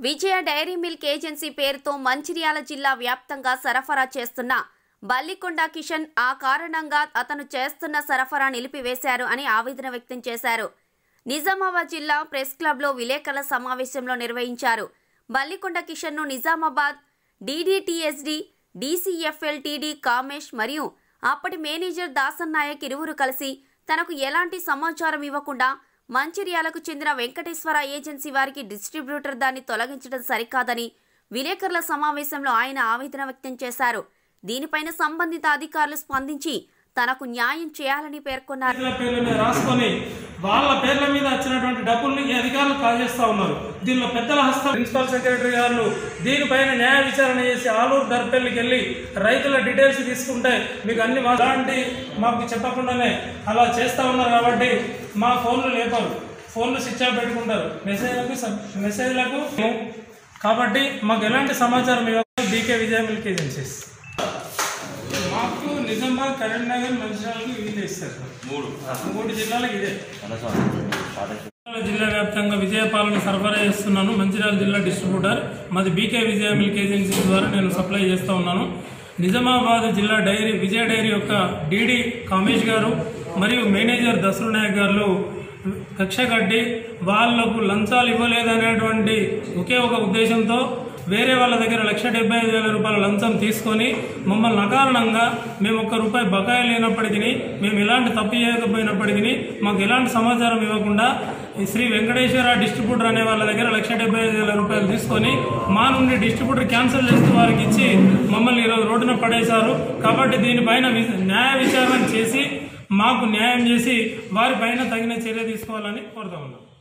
విజయ dairy milk agency పేరుతో మంచిర్యాల జిల్లా వ్యాప్తంగా సరఫరా చేస్తున్న బల్లికొండ కిషన్ ఆ కారణంగా అతను చేస్తున్న సరఫరా నిలిపివేశారు అని ఆవేదన వ్యక్తం చేశారు నిజామాబాద్ జిల్లా ప్రెస్ క్లబ్లో విలేకరుల సమావేశంలో నిర్వహించారు బల్లికొండ కిషన్ను నిజామాబాద్ డీడీటీఎస్డి డీసీఎఫ్ఎల్టీడీ కామేష్ మరియు అప్పటి మేనేజర్ దాసన్ నాయక్ ఇరువురు కలిసి తనకు ఎలాంటి సమాచారం ఇవ్వకుండా మంచిర్యాలకు చెందిన వెంకటేశ్వర ఏజెన్సీ వారికి డిస్ట్రిబ్యూటర్ దాన్ని తొలగించడం సరికాదని విలేకరుల సమావేశంలో ఆయన ఆవేదన వ్యక్తం చేశారు దీనిపైన సంబంధిత అధికారులు స్పందించి తనకు న్యాయం చేయాలని పేర్కొన్నారు రైతుల పేర్ల మీద రాసుకొని వాళ్ళ పేర్ల మీద వచ్చినటువంటి డబ్బుల్ని ఈ అధికారులు కాజేస్తా ఉన్నారు దీనిలో పెద్దల హస్తం ప్రిన్సిపల్ సెక్రటరీ గారు దీనిపైన న్యాయ విచారణ చేసి ఆలూరు దర్పల్లికి వెళ్ళి రైతుల డీటెయిల్స్ తీసుకుంటే మీకు అన్ని మా- అలాంటి మాకు చెప్పకుండానే అలా చేస్తా ఉన్నారు కాబట్టి మా ఫోన్లు లేపరు ఫోన్లు స్విచ్ ఆఫ్ పెట్టుకుంటారు మెసేజ్లకు సబ్- మెసేజ్లకు కాబట్టి మాకు ఎలాంటి సమాచారం ఇవ్వాలి బీకే విజయ మిల్క్ ఏజెన్సీస్ మాకు నిజామాబాద్ కరీంనగర్ మంచిర్యాలకు ఇదే ఇస్తారు సార్ మూడు మూడు జిల్లాలకు ఇదే పాఠశాల మంచిర్యాల జిల్లా వ్యాప్తంగా విజయపాలన సరఫరా చేస్తున్నాను మంచిర్యాల జిల్లా డిస్ట్రిబ్యూటర్ మాది బీకే విజయ మిల్క్ ఏజెన్సీ ద్వారా నేను సప్లై చేస్తూ ఉన్నాను నిజామాబాద్ జిల్లా డైరీ విజయ డైరీ యొక్క డీడీ కామేష్ గారు మరియు మేనేజర్ దసరు నాయక్ గారు కక్ష కట్టి వాళ్లకు లంచాలు ఇవ్వలేదనేటువంటి ఒకే ఒక ఉద్దేశంతో వేరే వాళ్ళ దగ్గర లక్ష డెబ్బై ఐదు వేల రూపాయల లంచం తీసుకొని మమ్మల్ని అకారణంగా మేము ఒక్క రూపాయి బకాయి లేనప్పటికీ మేము ఎలాంటి తప్పు చేయకపోయినప్పటికీ మాకు ఎలాంటి సమాచారం ఇవ్వకుండా ఈ శ్రీ వెంకటేశ్వర డిస్ట్రిబ్యూటర్ అనే వాళ్ళ దగ్గర లక్ష డెబ్బై ఐదు వేల రూపాయలు తీసుకొని మా నుండి డిస్ట్రిబ్యూటర్ క్యాన్సిల్ చేస్తూ వారికి ఇచ్చి మమ్మల్ని ఈరోజు రోడ్డున పడేశారు కాబట్టి దీనిపైన వి- న్యాయ విచారణ చేసి మాకు న్యాయం చేసి వారిపైన తగిన చర్య తీసుకోవాలని కోరుతా ఉన్నాం